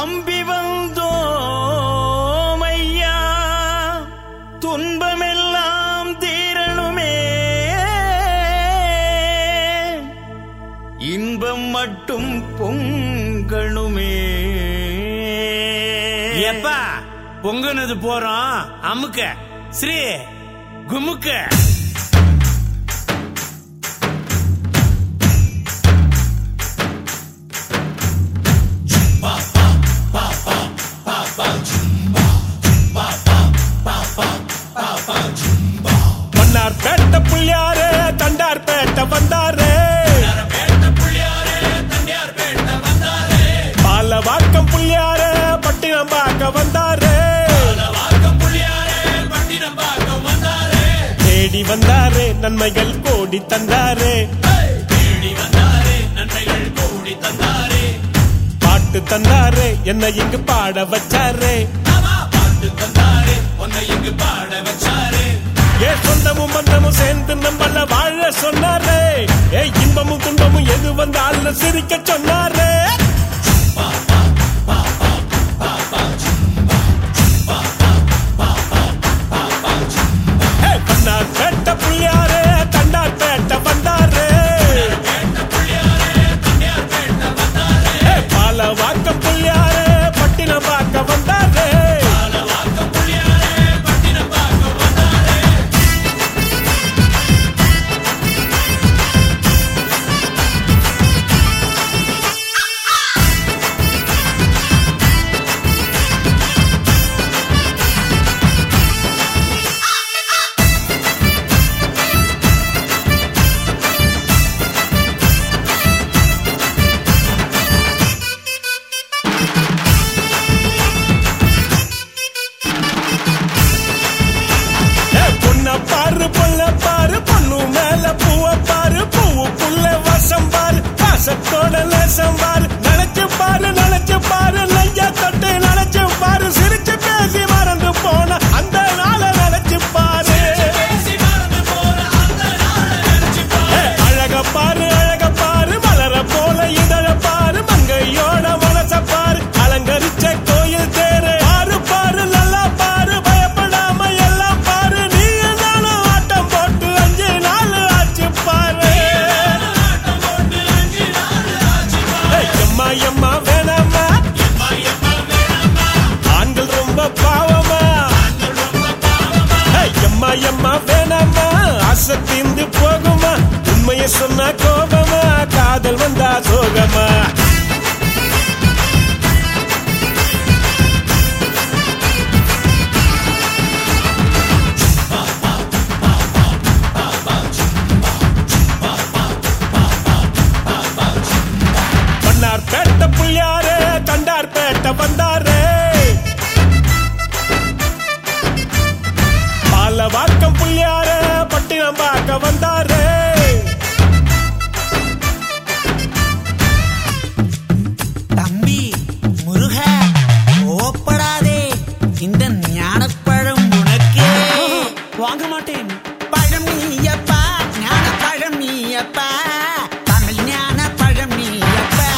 நம்பி வந்தோம் ஐயா துன்பமெல்லாம் தீரணுமே இன்பம் மட்டும் பொங்கணுமே எப்பா பொங்குனது போறோம் அமுக்க ஸ்ரீ குமுக்க மன்னார் பேட்ட புள்ளியாரு தண்டார் பேட்ட வந்தாரு பாலவாக்கம் புள்ளியாரு பட்டினம் பார்க்க வந்தாரு தேடி வந்தாரு நன்மைகள் கோடி தந்தாரு பாட்டு தந்தாரு என்ன இங்கு பாட வச்சாரு ஏ சொந்தமும் பந்தமும் சேர்ந்து நம்மள வாழ சொன்னாரு ஏ இன்பமும் துன்பமும் எது வந்தாலும் சிரிக்க சொன்னாரு ஏய், பண்ணார் பேட்ட புள்ளியாரு தண்டார் பேட்ட வந்தாரு ஏய், பாலவாக்கம் புள்ளியாரு பட்டினம் பார்க்க வந்தாரு ஏய், பொண்ண பாரு பொண்ண பாரு பொண்ணு மேல பூவ பாரு பூவு புள்ள வசம் பாரு பாசத்தோட நேசம் பாரு நினைச்சு பாரு நினைச்சு பாரு நெய்ய தொட்டு நினைச்சு பாரு சிரிச்சு பேசி மறந்து போன அந்த நாள நினைச்சு பாரு ஏய், அழக பாரு அழக பாரு மலர போல இதழ பாரு மங்கையோட மனச பாரு அலங்கரிச்ச கோயில் தேரு பாரு பாரு நல்லா பாரு பயப்படாம எல்லாம் பாரு நீ நானும் ஆட்டம் போட்டு அஞ்சு நாள் ஆச்சு பாரு ஏய், எம்மா எம்மா வேணாமா ஆண்கள் ரொம்ப பாவமா ஏய், எம்மா எம்மா வேணாமா ஆசை தீர்ந்து போகுமா உண்மையை சொன்னா கோபமா காதல் வந்தா சோகமா மன்னார் பேட்ட புள்ளியாரு தண்டார் பேட்ட வந்தாரு பாலவாக்கம் புள்ளியாரு பட்டினம் பார்க்க வந்தாரு தம்பி முருக ஓப்படாதே இந்த ஞானப்பழம் உனக்கே வாங்க மாட்டேன் பழம் நீயப்பா ஞானப்பழம் நீயப்பா தமிழ் ஞான பழம் நீயப்பா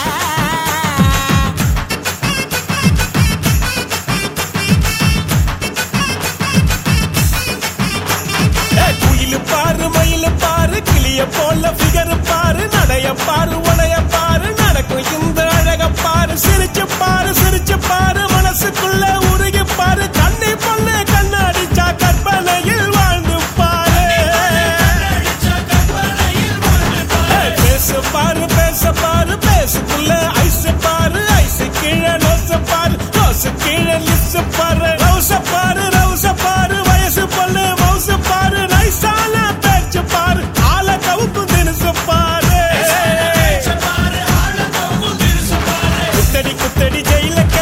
ஏய், குயிலு பாரு மயிலு பாரு கிளிய போல ஃபிகர் பாரு நடைய பாரு உடைய பாரு நடக்கும் இந்த அழக பாரு சிரிச்சு பாரு சிரிச்சு பாரு மனசுக்குள்ள உருகி பாரு கண்ணி பொண்ணு கண்ணடிச்சா கற்பனையில் வாழ்ந்து பாரு ஏய், பேசு பாரு பேச பாரு பேசுக்குள்ள ஐஸ் பாரு ஐஸ் கீழே நோசு பாரு நோசு கீழே லிப்ஸ் பாரு ரவுச பாரு ரவுச பாரு வயசு பொண்ணு மவுசு பாரு நைசான பேச்சு பாரு ஆள கவுப்பு தினுசு பாரு குத்தடி குத்தடி ஜெயிலக்கா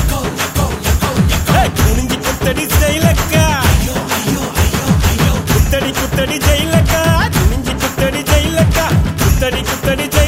ஏய், குனிஞ்சி குத்தடி ஜெயிலக்கா குத்தடி குத்தடி ஜெயிலக்கா குனிஞ்சி குத்தடி ஜெயிலக்கா குத்தடி குத்தடி ஜெயிலக்கா